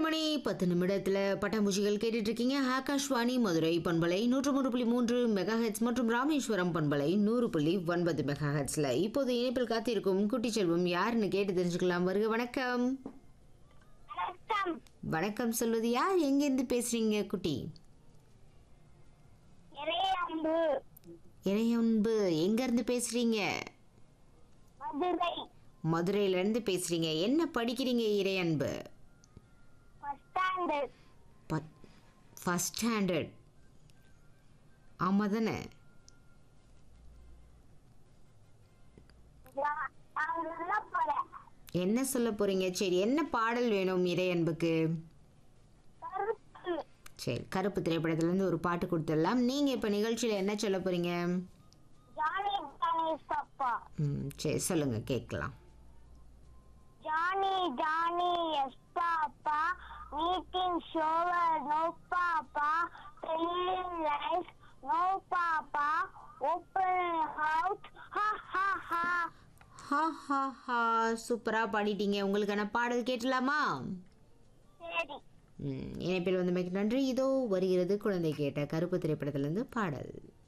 மணி பத்து நிமிடத்தில் பட்டாம்பூச்சிகள் கேட்டுட்டு இருக்கீங்க ஆகாஷ்வாணி மதுரை பண்பலை நூற்று மூன்று புள்ளி மூன்று மெகா ஹெட்ஸ் மற்றும் ராமேஸ்வரம் பண்பலை நூறு புள்ளி ஒன்பது மெகா ஹெட்ஸில் இப்போது இணைப்பில் காத்திருக்கும் குட்டி செல்வம் யாருன்னு கேட்டு தெரிஞ்சுக்கலாம் வருக வணக்கம் வணக்கம் வணக்கம் சொல்வது யார் எங்கேருந்து பேசுறீங்க குட்டி இறையம்பு இறையன்பு எங்கேருந்து பேசுறீங்க மதுரை மதுரையிலேருந்து பேசுறீங்க என்ன படிக்கிறீங்க இறையன்பு பஸ் ஸ்டாண்டு பத் ஃபஸ்ட் ஸ்டாண்டர்ட் ஆமாம் தானே நான் சொல்ல போறேன் என்ன சொல்ல போறீங்க சரி என்ன பாடல் வேணும் இறையன்புக்கு கருத்து சரி கருப்பு திரைப்படத்துலேருந்து ஒரு பாட்டு கொடுத்துடலாம் நீங்கள் இப்போ நிகழ்ச்சியில் என்ன சொல்ல போறீங்க ஜானி கணேஷ் பாப்பா ம் சரி சொல்லுங்கள் கேட்கலாம் Johnny Johnny yes papa meeting shower no papa trailing life no papa open house ha ha ha ha ha ஹா சூப்பராக பாடிட்டீங்க உங்களுக்கான பாடல் கேட்டலாமா சரி ம், இணைப்பில் வந்து மிக நன்றி இதோ வருகிறது குழந்தை கேட்ட கருப்பு திரைப்படத்திலிருந்து பாடல்